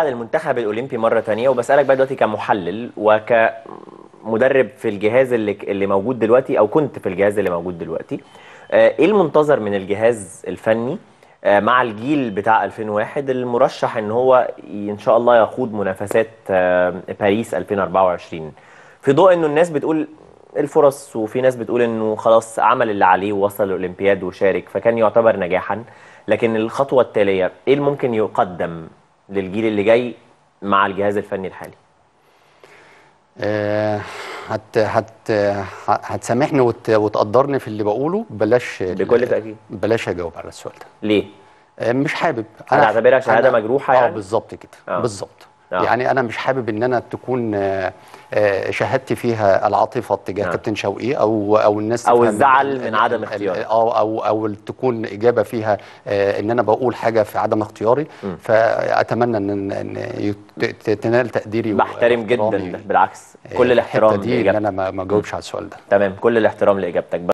عن المنتخب الاولمبي مره تانية وبسالك بقى دلوقتي كمحلل وكمدرب في الجهاز اللي اللي موجود دلوقتي او كنت في الجهاز اللي موجود دلوقتي آه، ايه المنتظر من الجهاز الفني آه، مع الجيل بتاع 2001 المرشح ان هو ي- ان شاء الله يخوض منافسات آه، باريس 2024 في ضوء انه الناس بتقول الفرص وفي ناس بتقول انه خلاص عمل اللي عليه ووصل الاولمبياد وشارك فكان يعتبر نجاحا لكن الخطوه التاليه ايه اللي ممكن يقدم للجيل اللي جاي مع الجهاز الفني الحالي آه، هت هت هتسامحني وت... وتقدرني في اللي بقوله بلاش ال- بكل تأكيد. بلاش اجاوب على السؤال ده ليه آه، مش حابب هنعتبرها شهادة مجروحة اه يعني؟ بالظبط كده آه. بالظبط آه. يعني انا مش حابب ان انا تكون آه، آه، شهادتي فيها العاطفه تجاه آه. كابتن شوقي او او الناس أو تفهم الزعل ال- من ال- عدم ال- اختياري. او او او تكون اجابه فيها آه، ان انا بقول حاجه في عدم اختياري فاتمنى ان ان يت- ت- تنال تقديري بحترم واحترامي. جدا بالعكس آه، كل الحتة الاحترام دي ان لإجابتك انا ما ما اجاوبش على السؤال ده تمام كل الاحترام لاجابتك